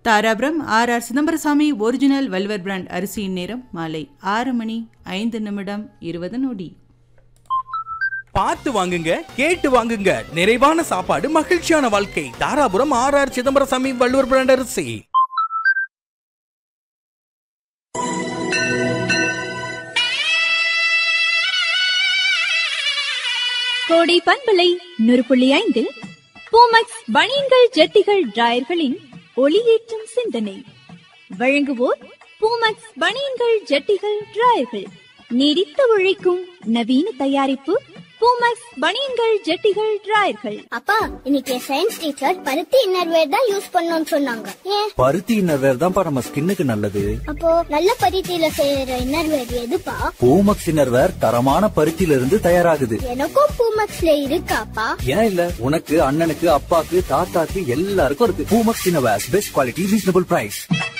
Dharapuram R R Chidambarasamy original Valluvar brand அரிசியின் நேரம் மாலை ஆறு மணி ஐந்து நிமிடம் இருபது நொடி பார்த்து வாங்குங்க கேட்டு வாங்குங்க நிறைவான சாப்பாடு மகிழ்ச்சியான வாழ்க்கை Dharapuram R R Chidambarasamy Valluvar brand அரிசி கோடை பண்பலை நூறு புள்ளி ஐந்தில் பூமக்ஸ் பனியன்கள் ஜட்டிகள் டிராயர்களின் ஒளியேற்றும் சிந்தனை வழங்குவோர் பூமக்ஸ் பனியன்கள் ஜட்டிகள் டிராயர்கள் நீடித்து உழைக்கும் நவீன தயாரிப்பு பூமக்ஸ் பனியன்கள் ஜட்டிகள் டிராயர்கள் அப்பா இன்னைக்கு சயின்ஸ் டீச்சர் பருத்தி இன்னர்வேர் தான் யூஸ் பண்ணணும்னு சொன்னாங்க ஏன் பருத்தி இன்னர்வேர் தான்ப்பா நம்ம ஸ்கின்னுக்கு நல்லது அப்போ நல்ல பருத்தியில செய்யற இன்னர்வேர் எதுப்பா பூமக்ஸ் இன்னர்வேர் தரமான பருத்தியில இருந்து தயாராகுது எனக்கும் பூமக்ஸ்ல இருக்காப்பா ஏன் இல்ல உனக்கு அண்ணனுக்கு அப்பாக்கு தாத்தாக்கு எல்லாருக்கும் இருக்கு Poomex innerwear best quality reasonable price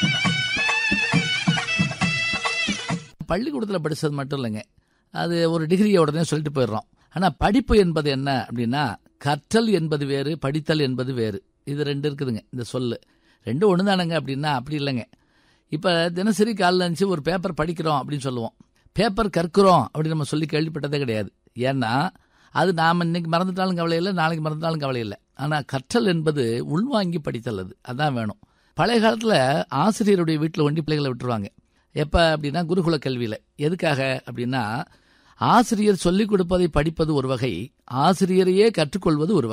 பள்ளிக்கூடத்தில் படித்தது மட்டும் இல்லைங்க அது ஒரு டிகிரியை உடனே சொல்லிட்டு போயிடுறோம் ஆனால் படிப்பு என்பது என்ன அப்படின்னா கற்றல் என்பது வேறு படித்தல் என்பது வேறு இது ரெண்டு இருக்குதுங்க இந்த சொல்லு ரெண்டும் ஒன்று தானங்க அப்படின்னா அப்படி இல்லைங்க இப்போ தினசரி காலைல இருந்துச்சு ஒரு பேப்பர் படிக்கிறோம் அப்படின்னு சொல்லுவோம் பேப்பர் கற்கிறோம் அப்படின்னு நம்ம சொல்லி கேள்விப்பட்டதே கிடையாது ஏன்னா அது நாம் இன்னைக்கு மறந்துட்டாலும் கவலை இல்லை நாளைக்கு மறந்துட்டாலும் கவலை இல்லை ஆனால் கற்றல் என்பது உள்வாங்கி படித்தல் அது அதான் வேணும் பழைய காலத்தில் ஆசிரியருடைய வீட்டில் ஒண்டி பிள்ளைகளை விட்டுருவாங்க எப்போ அப்படின்னா குருகுல கல்வியில் எதுக்காக அப்படின்னா ஆசிரியர் சொல்லிக் கொடுப்பதை படிப்பது ஒரு வகை ஆசிரியரையே கற்றுக்கொள்வது ஒரு வகை